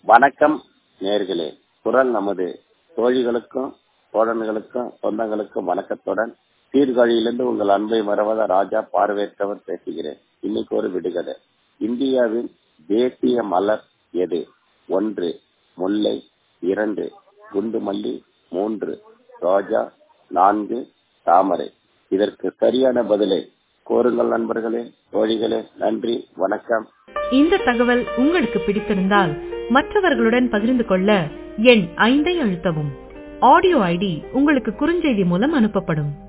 வணக்கம் நேர்களே குரல் நமது தோழிகளுக்கும் தோழர்களுக்கும் சொந்தங்களுக்கும் வணக்கத்துடன் சீர்காழியிலிருந்து உங்கள் அன்பை மறவத ராஜா பார்வையற்றவர் பேசுகிறேன் இன்னைக்கு ஒரு விடுகதை இந்தியாவின் தேசிய மலர் எது ஒன்று முல்லை இரண்டு குண்டுமல்லி மூன்று ரோஜா நான்கு தாமரை இதற்கு சரியான பதிலை கோருங்கள் நண்பர்களே தோழிகளே நன்றி வணக்கம் இந்த தகவல் உங்களுக்கு பிடித்திருந்தால் மற்றவர்களுடன் பகிர்ந்து கொள்ள எண் ஐந்தை அழுத்தவும் ஆடியோ ஐடி உங்களுக்கு குறுஞ்செய்தி மூலம் அனுப்பப்படும்